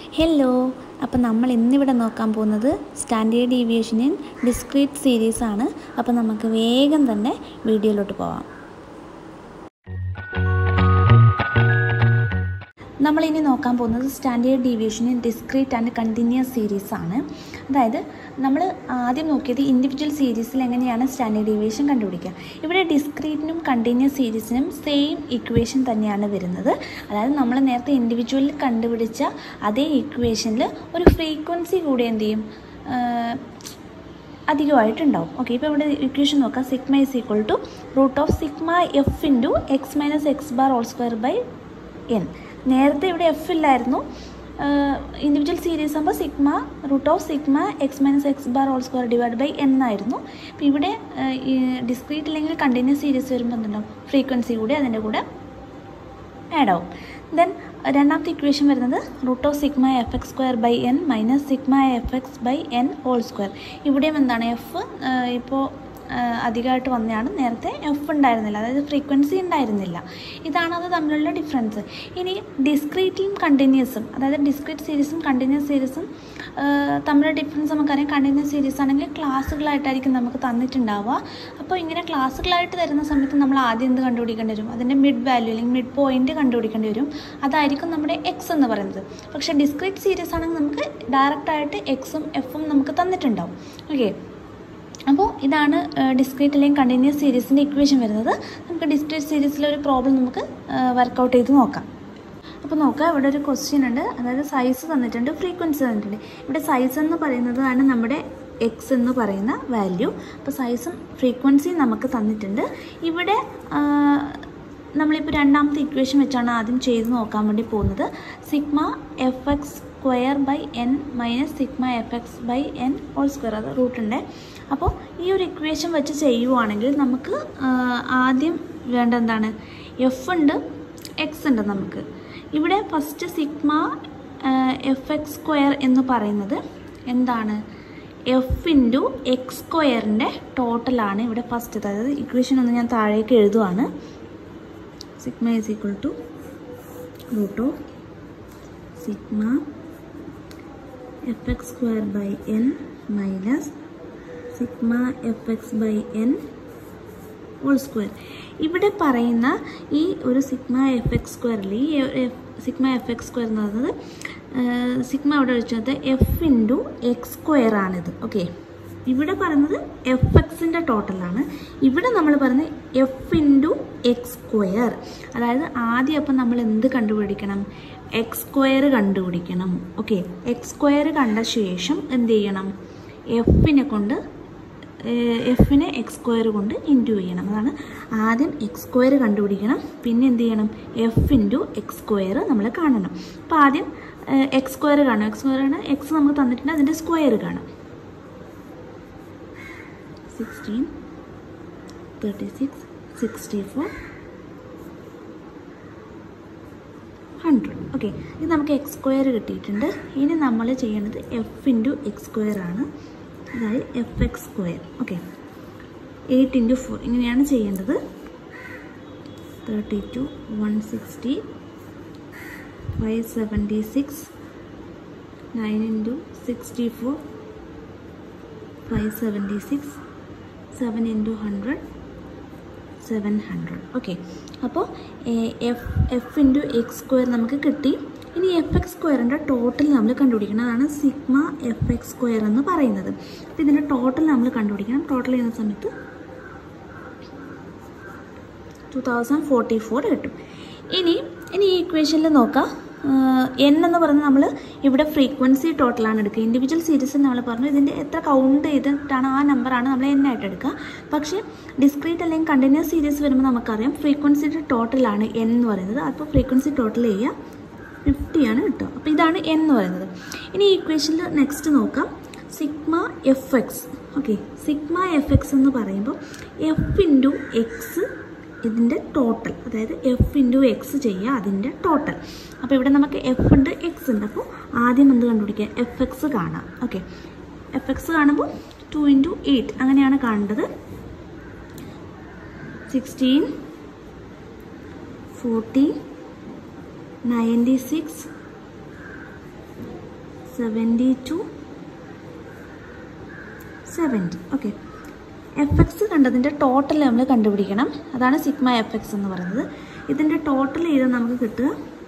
hello അപ്പോൾ നമ്മൾ ഇന്നിവിടെ നോക്കാൻ പോകുന്നത് standard deviation in discrete series ആണ് അപ്പോൾ നമുക്ക് വേഗം തന്നെ വീഡിയോയിലോട്ട് പോവാം നമ്മളിനി നോക്കാൻ പോകുന്നത് standard deviation in discrete and continuous series ആണ് അതായത് നമ്മൾ ആദ്യം നോക്കിയത് ഇൻഡിവിജ്വൽ സീരീസിൽ എങ്ങനെയാണ് സ്റ്റാൻഡേർഡ് ഡീവിയേഷൻ കണ്ടുപിടിക്കുക ഇവിടെ ഡിസ്ക്രീറ്റിനും കണ്ടിന്യൂസ് സീരീസിനും സെയിം ഇക്വേഷൻ തന്നെയാണ് വരുന്നത് അതായത് നമ്മൾ നേരത്തെ ഇൻഡിവിജ്വലിൽ കണ്ടുപിടിച്ച അതേ ഇക്വേഷനിൽ ഒരു ഫ്രീക്വൻസി കൂടി എന്ത് ചെയ്യും അധികമായിട്ടുണ്ടാവും ഓക്കെ ഇപ്പോൾ ഇവിടെ ഇക്വേഷൻ നോക്കാം sigma is equal to root of sigma F into X minus X bar whole square by N നേരത്തെ ഇവിടെ എഫ് ഇല്ലായിരുന്നു ഇൻഡിവിജ്വൽ സീരീസ് ആകുമ്പോൾ sigma root of sigma X minus X bar whole square divide by N ആയിരുന്നു അപ്പോൾ ഇവിടെ discrete അല്ലെങ്കിൽ continuous series വരുമ്പോൾ എന്തുണ്ടാവും ഫ്രീക്വൻസി കൂടി അതിൻ്റെ കൂടെ ആഡ് ആവും ദെൻ രണ്ടാമത്തെ ഇക്വേഷൻ വരുന്നത് root of sigma F X square by N minus sigma F X by N whole square ഇവിടെയും എന്താണ് എഫ് ഇപ്പോൾ അധികമായിട്ട് വന്നതാണ് നേരത്തെ എഫ് ഉണ്ടായിരുന്നില്ല അതായത് ഫ്രീക്വൻസി ഉണ്ടായിരുന്നില്ല ഇതാണ് അത് തമ്മിലുള്ള ഡിഫറൻസ് ഇനി ഡിസ്ക്രീറ്റും കണ്ടിന്യൂസും അതായത് ഡിസ്ക്രീറ്റ് സീരീസും കണ്ടിന്യൂസ് സീരീസും തമ്മിലുള്ള ഡിഫറൻസ് നമുക്കറിയാം കണ്ടിന്യൂസ് സീരീസ് ആണെങ്കിൽ ക്ലാസ്സുകളായിട്ടായിരിക്കും നമുക്ക് തന്നിട്ടുണ്ടാവുക അപ്പോൾ ഇങ്ങനെ ക്ലാസ്സുകളായിട്ട് തരുന്ന സമയത്ത് നമ്മൾ ആദ്യം എന്ത് കണ്ടുപിടിക്കേണ്ടി വരും അതിൻ്റെ മിഡ് വാല്യൂ അല്ലെങ്കിൽ മിഡ് പോയിന്റ് കണ്ടുപിടിക്കേണ്ടി വരും അതായിരിക്കും നമ്മുടെ എക്സ് എന്ന് പറയുന്നത് പക്ഷേ ഡിസ്ക്രീറ്റ് സീരീസ് ആണെങ്കിൽ നമുക്ക് ഡയറക്റ്റായിട്ട് എക്സും എഫും നമുക്ക് തന്നിട്ടുണ്ടാവും ഓക്കെ അപ്പോൾ ഇതാണ് ഡിസ്ക്രീറ്റ് അല്ലെങ്കിൽ കണ്ടിന്യൂസ് സീരീസിൻ്റെ ഇക്വേഷൻ വരുന്നത് നമുക്ക് ഡിസ്ക്രീറ്റ് സീരീസിലെ ഒരു പ്രോബ്ലം നമുക്ക് വർക്കൗട്ട് ചെയ്ത് നോക്കാം അപ്പോൾ നോക്കുക ഇവിടെ ഒരു ക്വസ്റ്റ്യൻ ഉണ്ട് അതായത് സൈസ് തന്നിട്ടുണ്ട് ഫ്രീക്വൻസി തന്നിട്ടുണ്ട് ഇവിടെ സൈസ് എന്ന് പറയുന്നതാണ് നമ്മുടെ എക്സ് എന്ന് പറയുന്ന വാല്യൂ അപ്പോൾ സൈസും ഫ്രീക്വൻസിയും നമുക്ക് തന്നിട്ടുണ്ട് ഇവിടെ നമ്മളിപ്പോൾ രണ്ടാമത്തെ ഇക്വേഷൻ വെച്ചാണ് ആദ്യം ചെയ്ത് നോക്കാൻ വേണ്ടി പോകുന്നത് sigma F X square by N minus sigma F X by N whole square അത് റൂട്ടുണ്ട് അപ്പോൾ ഈ ഒരു ഇക്വേഷൻ വെച്ച് ചെയ്യുവാണെങ്കിൽ നമുക്ക് ആദ്യം വേണ്ട എന്താണ് എഫ് ഉണ്ട് എക്സ് ഉണ്ട് നമുക്ക് ഇവിടെ first sigma F X square എന്ന് പറയുന്നത് എന്താണ് എഫ് ഇൻറ്റു എക്സ് സ്ക്വയറിൻ്റെ ടോട്ടലാണ് ഇവിടെ ഫസ്റ്റ് അതായത് ഇക്വേഷൻ ഒന്ന് ഞാൻ താഴേക്ക് എഴുതുവാണ് sigma is equal to root of sigma F X square by N minus sigma F X by N whole square ഇവിടെ പറയുന്ന ഈ ഒരു സിഗ്മ എഫ് എക്സ് സ്ക്വയറിൽ ഈ സിഗ്മ എഫ് എക്സ് സ്ക്വയർ എന്ന് പറയുന്നത് സിഗ്മ ഇവിടെ വെച്ചത് എഫ് ഇൻറ്റു എക്സ് സ്ക്വയർ ആണിത് ഓക്കെ ഇവിടെ പറയുന്നത് എഫ് എക്സിൻ്റെ ടോട്ടലാണ് ഇവിടെ നമ്മൾ പറയുന്നത് എഫ് ഇൻറ്റു എക്സ് സ്ക്വയർ അതായത് ആദ്യം അപ്പം നമ്മൾ എന്ത് കണ്ടുപിടിക്കണം എക്സ് സ്ക്വയർ കണ്ടുപിടിക്കണം ഓക്കെ എക്സ് സ്ക്വയർ കണ്ട ശേഷം എന്ത് ചെയ്യണം എഫിനെ കൊണ്ട് എഫിനെ എക്സ് സ്ക്വയർ കൊണ്ട് ഇൻറ്റു ചെയ്യണം അതാണ് ആദ്യം എക്സ് സ്ക്വയർ കണ്ടുപിടിക്കണം പിന്നെ എന്ത് ചെയ്യണം എഫ് ഇൻറ്റു എക്സ് സ്ക്വയർ നമ്മൾ കാണണം അപ്പോൾ ആദ്യം എക്സ് സ്ക്വയർ കാണും എക്സ് സ്ക്വയർ ആണ് എക്സ് നമുക്ക് തന്നിട്ടുണ്ട് അതിൻ്റെ സ്ക്വയർ കാണാം sixteen thirty six sixty four hundred okay ഇത് നമുക്ക് എക്സ് സ്ക്വയർ കിട്ടിയിട്ടുണ്ട് ഇനി നമ്മൾ ചെയ്യേണ്ടത് എഫ് ഇൻറ്റു എക്സ് സ്ക്വയർ ആണ് അതായത് f X square okay eight into four ഇങ്ങനെയാണ് ചെയ്യേണ്ടത് thirty two one sixty five seventy six nine into sixty four five seventy six seven into hundred seven hundred okay അപ്പോൾ f f into X square നമുക്ക് കിട്ടി ഇനി F X സ്ക്വയറിൻ്റെ total നമ്മൾ കണ്ടുപിടിക്കണം അതാണ് സിഗ്മ എഫ് എക്സ് സ്ക്വയർ എന്ന് പറയുന്നത് അപ്പോൾ ഇതിൻ്റെ ടോട്ടൽ നമ്മൾ കണ്ടുപിടിക്കണം ടോട്ടൽ ചെയ്യുന്ന സമയത്ത് ടു തൗസൻഡ് ഫോർട്ടി ഫോർ കിട്ടും ഇനി ഇനി ഈ ഇക്വേഷനിൽ നോക്കാം എൻ എന്ന് പറയുന്നത് നമ്മൾ ഇവിടെ ഫ്രീക്വൻസി ടോട്ടലാണ് എടുക്കുക ഇൻഡിവിജ്വൽ സീരീസിൽ നമ്മൾ പറഞ്ഞു ഇതിൻ്റെ എത്ര കൗണ്ട് ചെയ്തിട്ടാണ് ആ നമ്പറാണ് നമ്മൾ എൻ ആയിട്ട് എടുക്കുക പക്ഷേ ഡിസ്ക്രീറ്റ് അല്ലെങ്കിൽ കണ്ടിന്യൂസ് സീരീസ് വരുമ്പോൾ നമുക്കറിയാം ഫ്രീക്വൻസിയുടെ ടോട്ടലാണ് എൻ എന്ന് പറയുന്നത് അപ്പോൾ ഫ്രീക്വൻസി ടോട്ടൽ ചെയ്യുക ഫിഫ്റ്റിയാണ് കിട്ടുക അപ്പോൾ ഇതാണ് എൻ എന്ന് പറയുന്നത് ഇനി ഈ ഇക്വേഷനിൽ നെക്സ്റ്റ് നോക്കാം sigma F x okay sigma F x എന്ന് പറയുമ്പോൾ എഫ് ഇൻറ്റു എക്സ് ഇതിൻ്റെ ടോട്ടൽ അതായത് എഫ് ഇൻറ്റു എക്സ് ചെയ്യുക അതിൻ്റെ ടോട്ടൽ അപ്പോൾ ഇവിടെ നമുക്ക് എഫ് ഉണ്ട് എക്സ് ഉണ്ട് അപ്പോൾ ആദ്യം എന്ത് കണ്ടുപിടിക്കുക എഫ് എക്സ് കാണാം ഓക്കെ എഫ് എക്സ് കാണുമ്പോൾ ടു ഇൻറ്റു എയ്റ്റ് അങ്ങനെയാണ് കാണേണ്ടത് sixteen forty ninety six seventy two seventy okay f x കണ്ടതിൻ്റെ ടോട്ടൽ നമ്മൾ കണ്ടുപിടിക്കണം അതാണ് സിഗ്മ എഫ് എക്സ് എന്ന് പറയുന്നത് ഇതിൻ്റെ ടോട്ടൽ ചെയ്ത് നമുക്ക് കിട്ടുക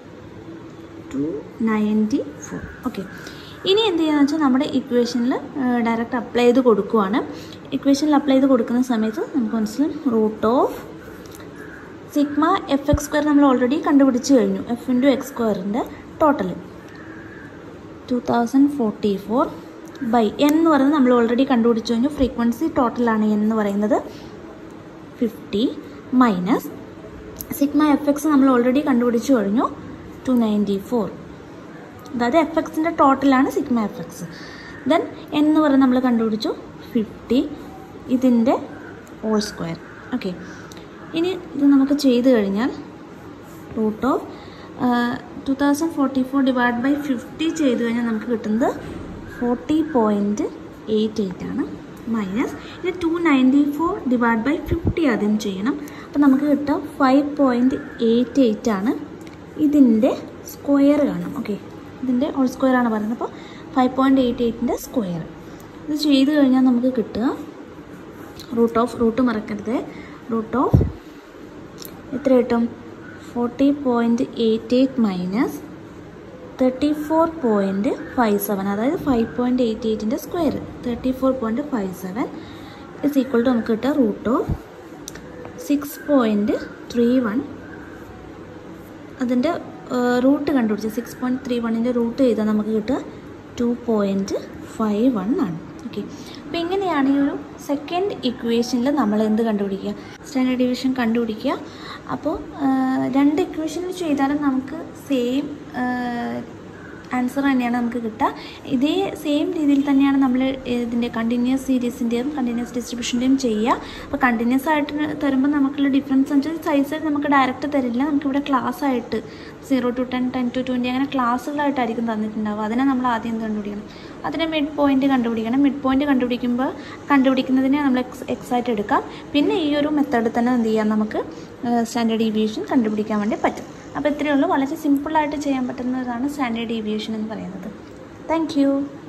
ടു നയൻറ്റി ഫോർ ഓക്കെ ഇനി എന്ത് ചെയ്യുക വെച്ചാൽ നമ്മുടെ ഇക്വേഷനിൽ ഡയറക്റ്റ് അപ്ലൈ ചെയ്ത് കൊടുക്കുവാണ് ഇക്വേഷനിൽ അപ്ലൈ ചെയ്ത് കൊടുക്കുന്ന സമയത്ത് നമുക്ക് മനസ്സിലും root of sigma F X square നമ്മൾ ഓൾറെഡി കണ്ടുപിടിച്ച് കഴിഞ്ഞു എഫ് ഇൻറ്റു എക്സ് സ്ക്വയറിൻ്റെ total two thousand forty four by n എന്ന് പറയുന്നത് നമ്മൾ ഓൾറെഡി കണ്ടുപിടിച്ച് കഴിഞ്ഞു ഫ്രീക്വൻസി ടോട്ടലാണ് എൻ എന്ന് പറയുന്നത് fifty minus sigma F x നമ്മൾ ഓൾറെഡി കണ്ടുപിടിച്ച് കഴിഞ്ഞു ടു നയൻറ്റി ഫോർ അതായത് എഫ് എക്സിൻ്റെ ടോട്ടലാണ് sigma F x then n എന്ന് പറയുന്നത് നമ്മൾ കണ്ടുപിടിച്ചു ഫിഫ്റ്റി ഇതിൻ്റെ ഹോൾ സ്ക്വയർ ഓക്കെ ഇനി ഇത് നമുക്ക് ചെയ്ത് കഴിഞ്ഞാൽ root of two thousand forty four divide by fifty ചെയ്ത് കഴിഞ്ഞാൽ നമുക്ക് കിട്ടുന്നത് ഫോർട്ടി പോയിൻറ്റ് എയ്റ്റ് എയ്റ്റ് ആണ് മൈനസ് ഇത് two ninety four divide by fifty ആദ്യം ചെയ്യണം അപ്പോൾ നമുക്ക് കിട്ടുക ഫൈവ് പോയിൻറ്റ് എയ്റ്റ് എയ്റ്റ് ആണ് ഇതിൻ്റെ സ്ക്വയർ കാണാം ഓക്കെ ഇതിൻ്റെ ഹോൾ സ്ക്വയർ ആണ് പറയുന്നത് അപ്പോൾ ഫൈവ് പോയിൻറ്റ് എയ്റ്റ് എയ്റ്റിൻ്റെ സ്ക്വയർ ഇത് ചെയ്ത് കഴിഞ്ഞാൽ നമുക്ക് കിട്ടുക റൂട്ട് ഓഫ് റൂട്ട് മറക്കരുത് റൂട്ട് ഓഫ് എത്ര കിട്ടും forty point eight eight minus thirty four point five seven അതായത് ഫൈവ് പോയിൻറ്റ് എയ്റ്റ് എയ്റ്റിൻ്റെ square thirty four point five seven is equal to നമുക്ക് കിട്ടുക root of six point three one അതിൻ്റെ root കണ്ടുപിടിച്ച് six point three വണ്ണിൻ്റെ root ചെയ്താൽ നമുക്ക് കിട്ടുക ടു പോയിൻറ്റ് ഫൈവ് വൺ ആണ് ഓക്കെ അപ്പോൾ ഇങ്ങനെയാണ് ഈ ഒരു സെക്കൻഡ് ഇക്വേഷനിൽ നമ്മൾ എന്ത് കണ്ടുപിടിക്കുക സ്റ്റാൻഡേർഡ് ഡിവിഷൻ കണ്ടുപിടിക്കുക അപ്പോൾ രണ്ട് ഇക്വേഷനിൽ ചെയ്താലും നമുക്ക് സെയിം ആൻസർ തന്നെയാണ് നമുക്ക് കിട്ടുക ഇതേ സെയിം രീതിയിൽ തന്നെയാണ് നമ്മൾ ഇതിൻ്റെ കണ്ടിന്യൂസ് സീരീസിൻ്റെയും കണ്ടിന്യൂസ് ഡിസ്ട്രിബ്യൂഷൻ്റെയും ചെയ്യുക അപ്പോൾ കണ്ടിന്യൂസ് ആയിട്ട് തരുമ്പോൾ നമുക്കുള്ള ഡിഫറൻസ് വെച്ചാൽ സൈസ് നമുക്ക് ഡയറക്റ്റ് തരില്ല നമുക്കിവിടെ ക്ലാസ് ആയിട്ട് zero to ten ten to twenty അങ്ങനെ ക്ലാസ്സുകളായിട്ടായിരിക്കും തന്നിട്ടുണ്ടാവുക അതിനെ നമ്മൾ ആദ്യം എന്ത് കണ്ടുപിടിക്കണം അതിൻ്റെ മിഡ് പോയിന്റ് കണ്ടുപിടിക്കണം മിഡ് പോയിന്റ് കണ്ടുപിടിക്കുമ്പോൾ കണ്ടുപിടിക്കുന്നതിനെ നമ്മൾ എക്സ് എക്സ് ആയിട്ട് എടുക്കാം പിന്നെ ഈ ഒരു മെത്തേഡിൽ തന്നെ എന്ത് ചെയ്യാം നമുക്ക് സ്റ്റാൻഡേർഡ് ഡീവിയേഷൻ കണ്ടുപിടിക്കാൻ വേണ്ടി പറ്റും അപ്പോൾ ഇത്രയേ ഉള്ളൂ വളരെ സിമ്പിളായിട്ട് ചെയ്യാൻ പറ്റുന്നതാണ് സ്റ്റാൻഡേർഡ് ഡീവിയേഷൻ എന്ന് പറയുന്നത് താങ്ക്